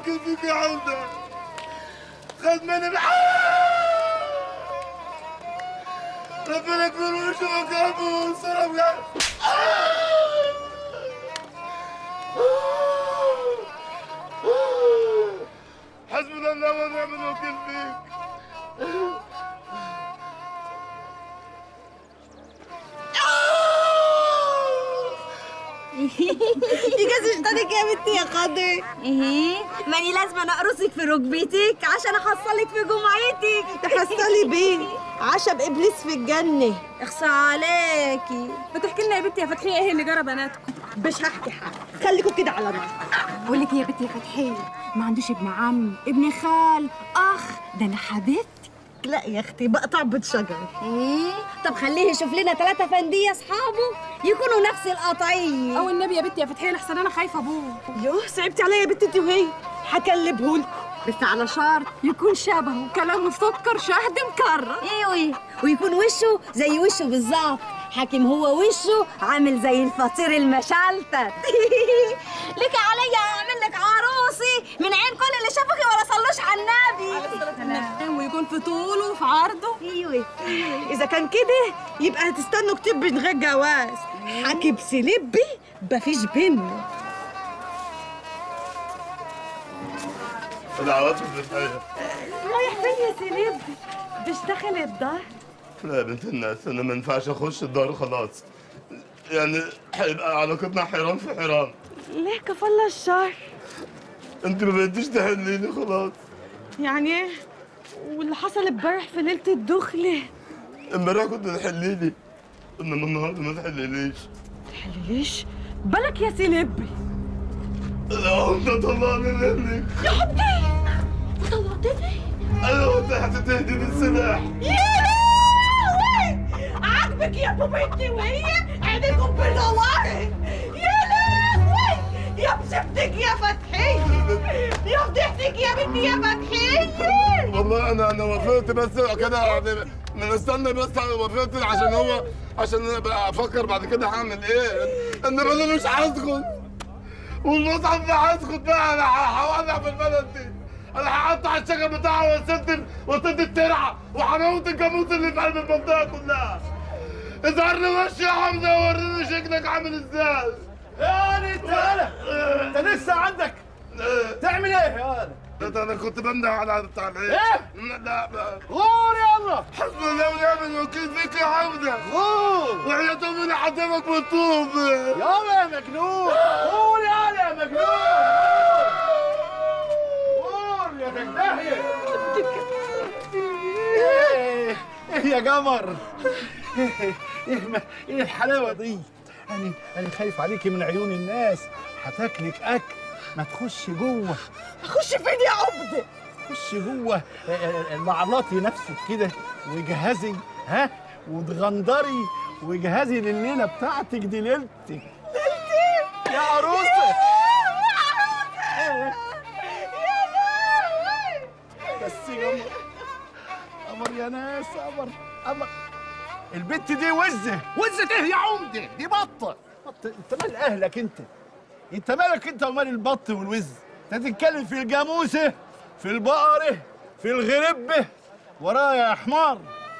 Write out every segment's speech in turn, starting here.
وكل فيك يا عودة خد مني بح... ربنا يكبر وشه وقلبه وصرف قلبه حسبنا الله ونعم الوكيل فيك يجازي شطانك يا بنتي يا قدر ايه ماني لازم انا اقرصك في ركبتك عشان احصلك في جمعتك تحصلي بيه عشب ابليس في الجنه اخصى عليكي ما تحكي لنا يا بنتي يا فتحيه ايه اللي جرى بناتكم مش هحكي حاجه خليكم كده على نار بقول لك يا بنتي يا فتحيه ما عندوش ابن عم ابن خال اخ ده انا حبيبتي لا يا اختي بقطع بيت شجر ايه طب خليه يشوف لنا ثلاثة فندية اصحابه يكونوا نفس القطعية او النبي يا بنتي يا فتحيه لحسن انا خايفه ابوه يوه صعبتي عليا يا بنت انت وهي هكلبهولكوا بس على شرط يكون شبهه كلامه سكر شهد مكرر ايوه ويكون وشه زي وشه بالظبط حاكم هو وشه عامل زي الفطير المشلتت لك عليا اعمل لك عروسي من عين كل اللي شافوكي ولا صلوش على النبي ويكون في طوله وفي عرضه ايوه اذا كان كده يبقى هتستنوا كتير من غير جواز حكي بسلبي مفيش بينا العواطف بالحياة رايح فين يا سلبي مش داخل الدار لا يا بنت الناس انا ما ينفعش اخش الدار خلاص يعني هيبقى علاقتنا حيران في حيران ليه كفالة الشر انت ما بقيتيش تحليني خلاص يعني ايه واللي حصل امبارح في ليله الدخله امبارح كنت تحليلي انما النهارده ما تحليليش ليش بالك يا سلبي لا انت طلعني منك يا حبيبي طلعتني ايوه انت هتتهدي بالسلاح يا لهوي عاجبك يا بوبيتي وهي عينيكم بنورت يا لهوي يا بسبتك يا فتحية يا فضيحتك يا بنتي يا فتحية والله انا انا وافقت بس كده يعني مستني بس وافقت عشان هو عشان ابقى افكر بعد كده هعمل ايه انما انا مش هسكت والمصحف ده هسكت بقى انا هولع في البلد دي انا هقطع الشجر بتاعه واسد واسد الترعه وهموت الجاموس اللي في قلب المنطقه كلها اظهرني وش يا حمزه ووريني شكلك عامل ازاي يعني انت انا انت لسه عندك تعمل ايه يا انا ده انا كنت بنده على بتاع الايه ايه؟ لا بقى. غور يلا حسبي الله ونعم الوكيل فيك يا حمزه غور وحياة امي حدامك بالطوب يلا يا مجنون غور يلا يا مجنون غور يا دهدهيه ايه ايه يا قمر ايه ايه ما- ايه الحلاوه دي انا انا خايف عليكي من عيون الناس هتاكلك اكل ما تخش جوه اخش فين يا عبد خش جوه آه، آه، المعلطي نفسك كده وجهزي ها وتغندري وجهزي لليله بتاعتك دي ليلتك ليلتي يا عروسه بس يا قمر قمر يا ناس قمر قمر البت دي وزه وزه ايه يا عمده دي بطه بطه انت مال اهلك انت انت مالك انت ومال البط والوز انت تتكلم في الجاموسه في البقره في الغربه ورايا يا حمار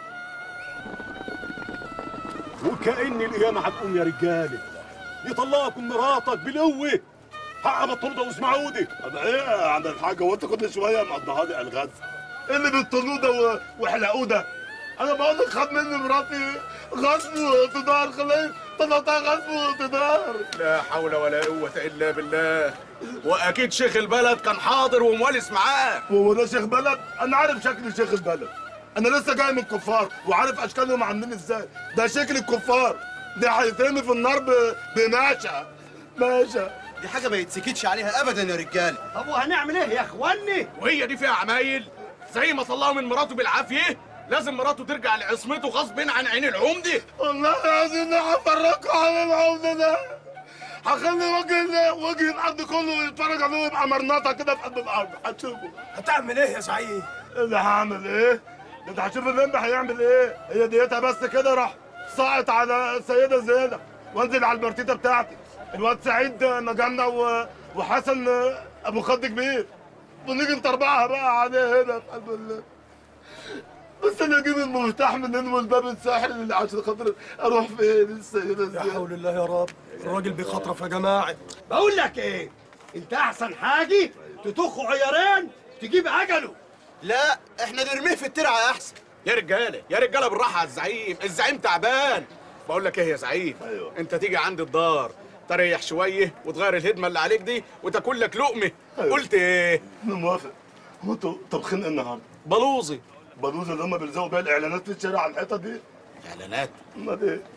وكأن القيامة هتقوم يا رجالة يطلقكم مراتك بالقوة حق بطلوده واسمعودي طب ايه يا عم الحاج هو انت كل شويه مقضيها لي الغاز ايه اللي بالطلوع ده و- وحلقوه ده انا بقول لك خد مني مراتي غصب واقتدار خليه طلعتها غصب واقتدار لا حول ولا قوة إلا بالله وأكيد شيخ البلد كان حاضر وموالس معاه هو ده شيخ بلد انا عارف شكل شيخ البلد انا لسه جاي من الكفار وعارف اشكالهم عاملين ازاي ده شكل الكفار ده هيترمي في النار ب- بماشا ماشا دي حاجه ما يتسكتش عليها ابدا يا رجاله طب وهنعمل ايه يا اخواني وهي دي فيها عمايل زي ما طلعوا من مراته بالعافية لازم مراته ترجع لعصمته غصب عن عين العمدة والله العظيم انا هفرجكوا على العمده ده هخلي وجه وجه الارض كله يتفرج عليه ويبقى مرنطه كده في قلب الارض هتشوفوا هتعمل ايه يا سعيد اللي هعمل ايه؟ ده انت هتشوف اللمبي هيعمل ايه؟ هي ديتها بس كده راح ساقط على السيده زينب وانزل على البرتيته بتاعتي الواد سعيد مجنة و... وحسن ابو خد كبير ونيجي نطربعها بقى عليه هنا في قلب الليل بس انا اجيب المفتاح منين والباب الساحل اللي عشان خاطر اروح فين السيدة يا زينب حول الله يا رب الراجل بيخطرف يا جماعه بقول لك ايه انت احسن حاجه تطخ عيارين تجيب اجله لا احنا نرميه في الترعه احسن يا رجاله يا رجاله بالراحه على الزعيم الزعيم تعبان بقول لك ايه يا زعيم أيوة. انت تيجي عند الدار تريح شويه وتغير الهدمه اللي عليك دي وتاكل لك لقمه أيوة. قلت ايه انا موافق هو انتوا طبخين إيه النهارده بلوزي بلوز اللي هم بيلزقوا بيها الاعلانات في الشارع على الحيطه دي اعلانات امال ايه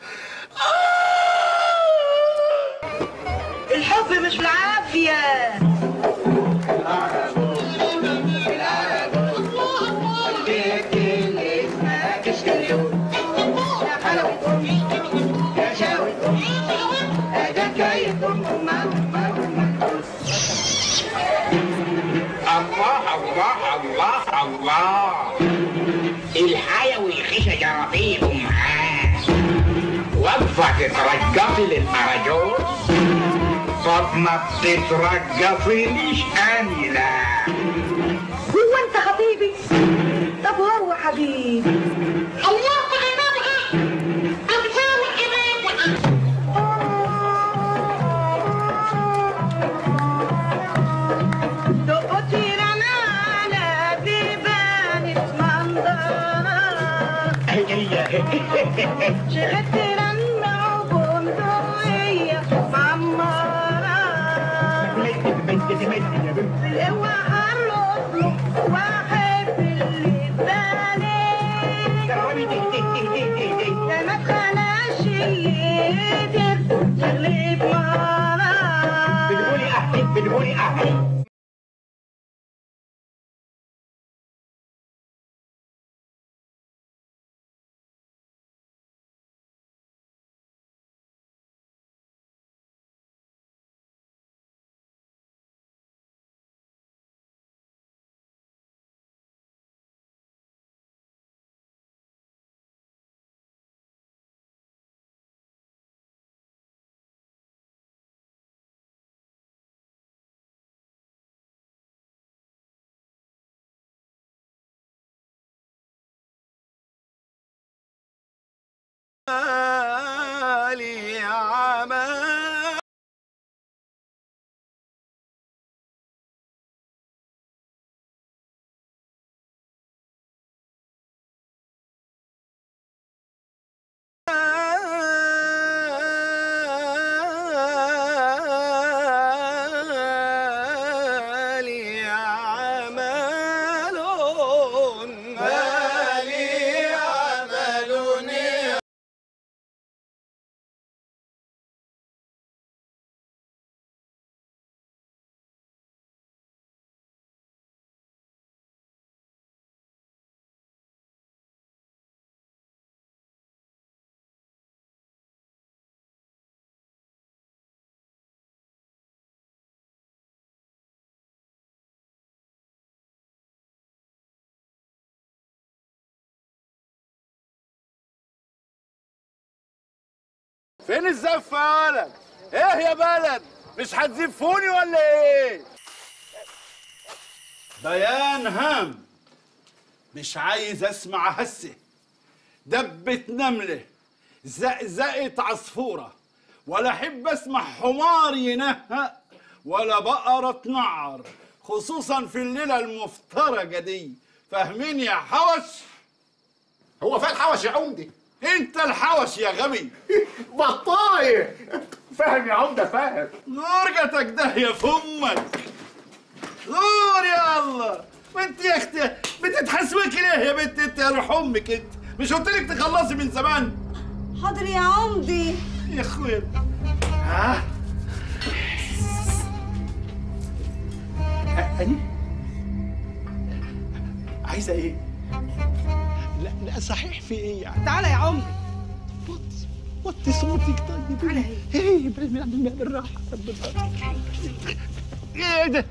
الحب مش بالعافية الله الله الله الله الحيوي خشة جرابيب معاه وقفة تترقصي للمراجوز فاطمة بتترقصيش أنا لا هو انت حبيبي طب هو حبيبي الله شغلت رنة وبندقية معمرة اوعى له واحب اللي بالي ده ما تخلاش يقدر تغلب مرة بتقولي أحمد بتقولي أحمد لي عمل لي عمل ما لي عمل فين الزفة يا ولد؟ ايه يا بلد؟ مش هتزفوني ولا ايه؟ بيان هام مش عايز اسمع هسه دبة نملة زقزقة عصفورة ولا احب اسمع حمار ينهق ولا بقرة تنعر خصوصا في الليلة المفترجة دي فاهمين يا حوش؟ هو فين الحوش يا عمدي انت الحوش يا غبي بطاية فاهم يا عمدة فاهم نورجتك ده يا فمك غور يا الله وانت يا اختي بتتحسوك ليه يا بنت انت يا روح امك انت مش قلت لك تخلصي من زمان حاضر يا عمدي يا اخويا ها أني عايزة إيه؟ لا لا صحيح في إيه يعني؟ تعالى يا عمدي وطي وطي صوتك طيب تعالى إيه إيه بالراحة بالراحة بالراحة إيه ده؟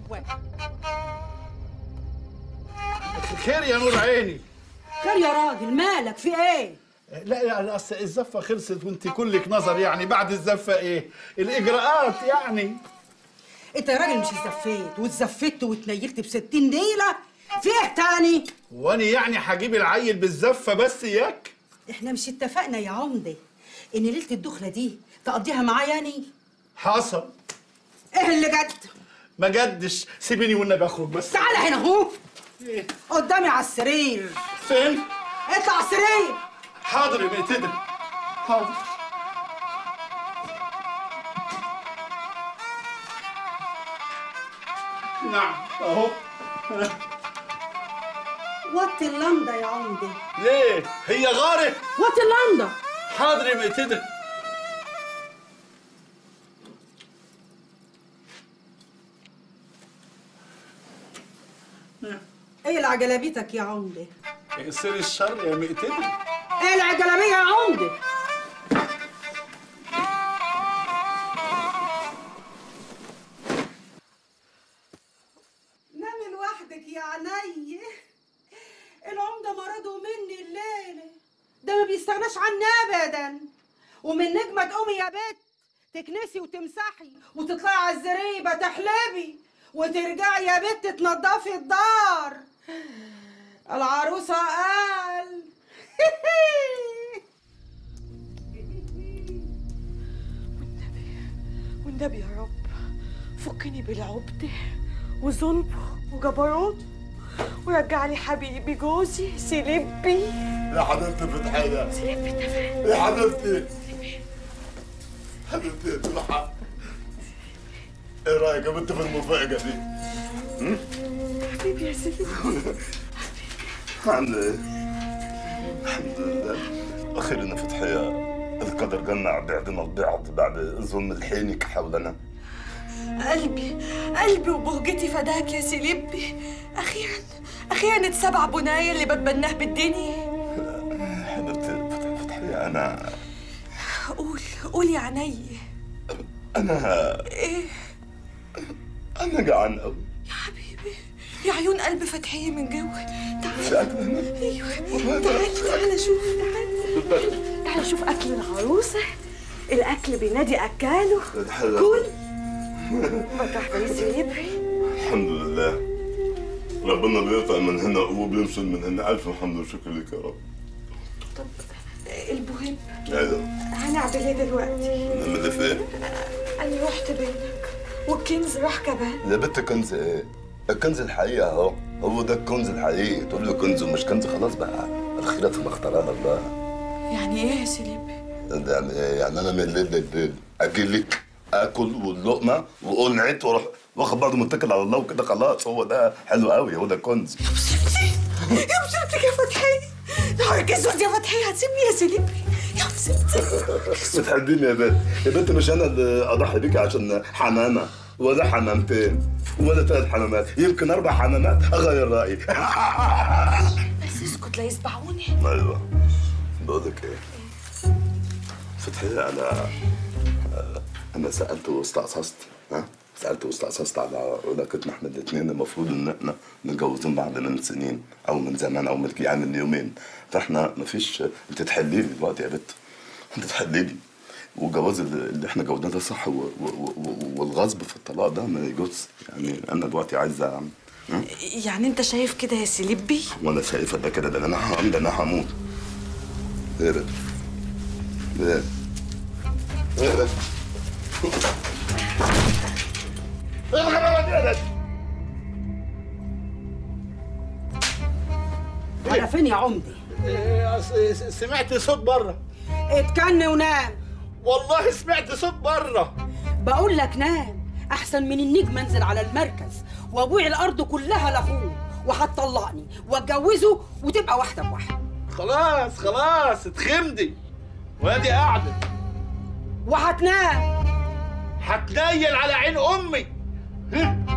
خير يا نور عيني خير يا راجل مالك في ايه لا يعني اصل الزفه خلصت وانت كلك نظر يعني بعد الزفه ايه؟ الاجراءات يعني انت يا راجل مش اتزفيت واتزفت واتنيلت بستين نيله في ايه تاني وانا يعني هجيب العيل بالزفه بس ياك احنا مش اتفقنا يا عمده ان ليله الدخله دي تقضيها معايا يعني حصل ايه اللي جد ما جدش سيبيني والنبي اخرج بس تعالى هنا اهو قدامي على السرير فين اطلع على السرير حاضر يا بقتدر حاضر نعم اهو وطي اللمضه يا عمده ليه هي غارت وطي اللمضه حاضر يا بقتدر ايه العجلبيتك يا عمده يصير الشر يا مقتدر ايه العجلبيه يا عمده نام لوحدك يا عيني العمده مرضه مني الليله ده ما بيستغناش عني ابدا ومن نجمه تقومي يا بت تكنسي وتمسحي وتطلعي على الزريبه تحلبي وترجعي يا بت تنضفي الدار العروسه قال والنبي يا رب فكني بالعبده وظلمه وجبروته ورجع لي حبيبي جوزي سيلبي يا حبيبتي فتحية سيلبي تفهم يا حبيبتي حبيبتي يا تلحق ايه رايك يا بنت في المفاجأة دي؟ هم؟ حبيبي يا سيلبي الحمد لله الحمد لله اخيرا فتحية القدر جمع بعدنا البعض بعد ظلم الحينك حولنا قلبي قلبي وبهجتي فداك يا سيلبي اخيرا اخيرا اتسبع بناية اللي بتبناه بالدنيا حبيبتي فتح- فتحية انا قول قول يا عيني انا ايه انا جعان قوي يا حبيبي يا عيون قلب فتحية من جوه في تعال اكل هنا ايوه تعال تعال شوف تعال تعال شوف اكل العروسه الاكل بينادي اكاله الحلال. كل ما تحت يسيبي الحمد لله ربنا بيرفع من هنا وبينشل من هنا الف حمد وشكر لك يا رب طب المهم ايوه هنعمل ايه دلوقتي؟ نعمل فين؟ انا رحت بينك والكنز راح كمان يا بنت كنز ايه؟ الكنز الحقيقي اهو هو ده الكنز الحقيقي تقول له كنز ومش كنز خلاص بقى الخيرة فيما اختارها الله يعني ايه يا سليم؟ ده يعني إيه؟ يعني انا من الليل للليل اجي لك اكل واللقمه وقنعت واروح واخد بعضه متكل على الله وكده خلاص هو ده حلو قوي هو ده كنز يا مصيبتي يا مصيبتك يا فتحية نهارك اسود يا فتحية هتسيبني يا سليم يا مصيبتي بتحبيني يا بنت يا بنت مش انا اللي اضحي بيكي عشان حمامه ولا حمامتين ولا ثلاث حمامات يمكن اربع حمامات اغير رايي بس اسكت لا يسبعوني ايوه بقول لك ايه فتحية انا انا سالت واستقصصت ها سالت واستقصصت على علاقتنا احنا الاثنين المفروض ان احنا متجوزين بعض من سنين او من زمان او من يعني من يومين فاحنا مفيش انت تحلي لي دلوقتي يا بت انت تحلي لي والجواز اللي اللي احنا جوزناه ده صح و- و- و- والغصب في الطلاق ده ما يجوز يعني انا دلوقتي عايز أعمل. ها؟ يعني انت شايف كده يا سليبي وانا شايفه ده كده ده انا هم ده انا هموت ايه ده؟ ايه ايه ده؟ ايه الغباوه دي يا ده؟ على فين يا عمدي؟ إيه، أص- سمعت صوت بره اتكن ونام والله سمعت صوت بره بقول لك نام احسن من النجم انزل على المركز وابيع الارض كلها لاخوه وهتطلقني واتجوزه وتبقى واحده بواحده خلاص خلاص اتخمدي وادي قاعده وهتنام هتنيل على عين امي هم؟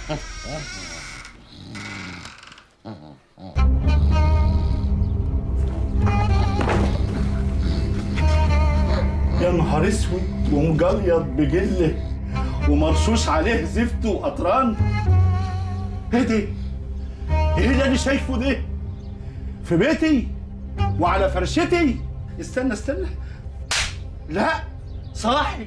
يا نهار اسود ومجليط بجله ومرشوش عليه زفت وقطران ايه ده؟ ايه اللي انا شايفه ده؟ في بيتي وعلى فرشتي استنى استنى لا صاحي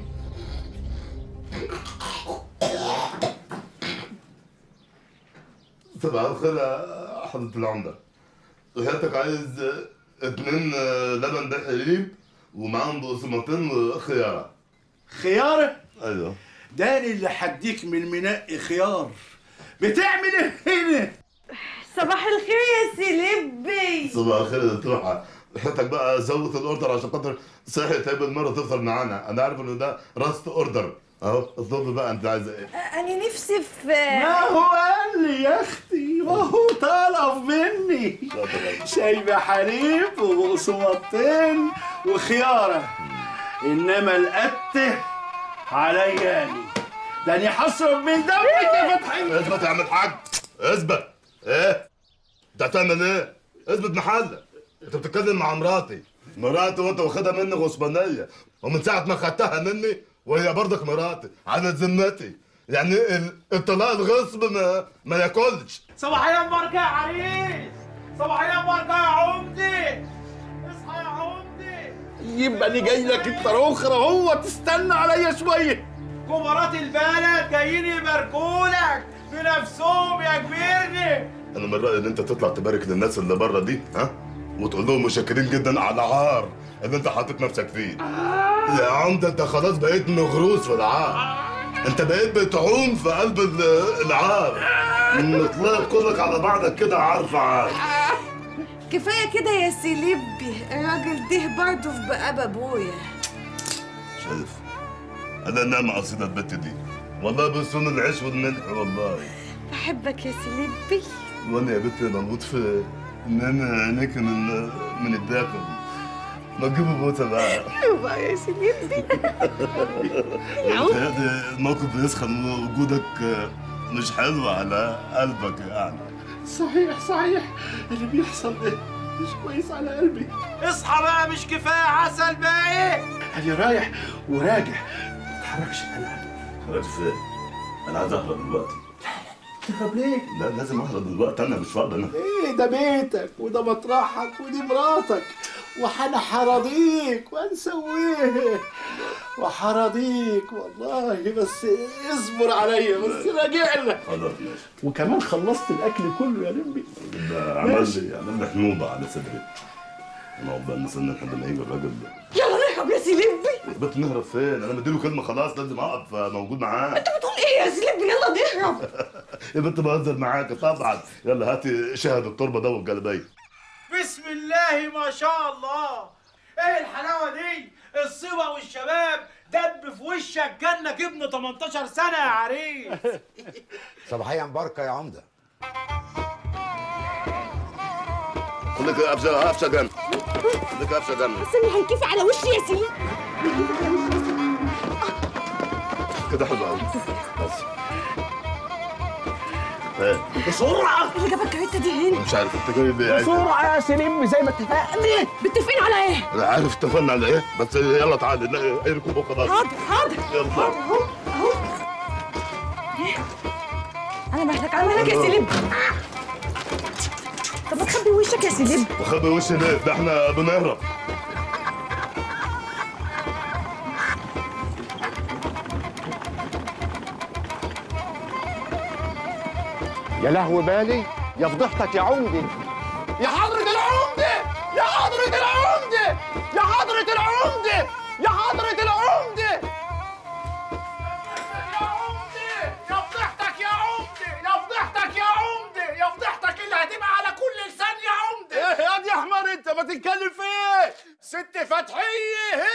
صباح الخير يا حضرة العمدة حضرتك عايز اتنين لبن بحليب ومعاهم بقسماطين وخيارة خيارة ايوه داني اللي حديك من المنقي خيار بتعمل ايه هنا؟ صباح الخير يا سيلبي صباح الخير يا توحة حضرتك بقى زود الاوردر عشان خاطر صحي تقابل مرة تفطر معانا انا عارف ان ده راست اوردر اهو اطلب بقى انت عايزه ايه انا نفسي في ما هو قال لي يا اختي وهو طلب مني شاي بحليب وبقسماطين وخياره انما القته عليا أنا. ده انا حصرف من دمك يا فتحي اثبت يا عم الحاج اثبت ايه انت هتعمل ايه اثبت محلك انت بتتكلم مع مراتي مراتي وانت واخدها مني غصبانيه ومن ساعه ما خدتها مني وهي برضك مراتي على ذمتي يعني ال- الطلاق الغصب ما ما ياكلش صباحية مباركة يا عريس صباحية مباركة يا عمدي اصحى يا عمدي يبقى انا جاي لك انت اخرى هو تستنى عليا شويه كبارات البلد جايين يباركولك بنفسهم يا كبيرني انا من رايي ان انت تطلع تبارك للناس اللي بره دي ها وتقول لهم مشكرين جدا على العار اللي انت حاطط نفسك فيه يا عمده انت خلاص بقيت مغروس في العار انت بقيت بتعوم في قلب ال- العار طلعت كلك على بعضك كده عار في عار كفايه كده يا سيلبي الراجل ده برضه في بقاب ابويا شايف انا نعمة قصيدة البت دي والله بسون العيش والملح والله بحبك يا سيلبي وانا يا بنتي بموت في ان انا عينيك من من الداخل ما تجيبوا بوسه بقى بقى يا سيلبي بتهيألي الموقف بيسخن وجودك مش حلو على قلبك يعني صحيح صحيح اللي بيحصل ده مش كويس على قلبي اصحى بقى مش كفاية عسل باقي انا رايح وراجع ما تتحركش انا خلاص فين انا عايز اهرب دلوقتي تهرب ليه؟ لا لازم اهرب دلوقتي انا مش فاضي انا ايه ده بيتك وده مطرحك ودي مراتك وحنا حراضيك وهنسويه وحراضيك والله بس اصبر عليا بس راجع لك خلاص ماشي وكمان خلصت الاكل كله يا لمبي ده عمل لي عمل لي حنوضه على صدري نقعد بقى نستنى لحد ما يجي الراجل ده يلا نهرب يا سيلبي بس نهرب فين؟ انا مديله كلمه خلاص لازم اقف موجود معاه انت بتقول ايه يا سيلبي يلا نهرب يا بنت بهزر معاك طبعا يلا هاتي شهد التربه ده والجلابيه بسم الله ما شاء الله ايه الحلاوة دي الصبا والشباب دب في وشك جنك ابن 18 سنة يا عريس صباحية مباركة يا عمدة خليك قفشه قفشه جنب خليك قفشه جنب استني هنكفي على وشي يا سيلبي كده حلو قوي بس ايه بسرعة اللي جابك الكارته دي هنا مش عارف انت جاي ليه عايز إيه؟ بسرعة يا سليم زي ما اتفقنا متفقين على ايه انا عارف اتفقنا على ايه بس يلا تعالى لا، اركب وخلاص حاضر حاضر يلا اهو اهو انا مهلك على مهلك يا سيلبي طب ما تخبي وشك يا سيلبي وخبي وشي ليه ده احنا بنهرب يا لهو بالي يا فضحتك يا عمدة يا حضرة العمدة يا حضرة العمدة يا حضرة العمدة يا حضرة العمدة يا عمدي يا فضحتك يا عمدي يا فضحتك يا عمدي يا فضحتك اللي هتبقى على كل لسان يا عمدي ايه يا دي احمر انت ما تتكلم في ايه ست فتحية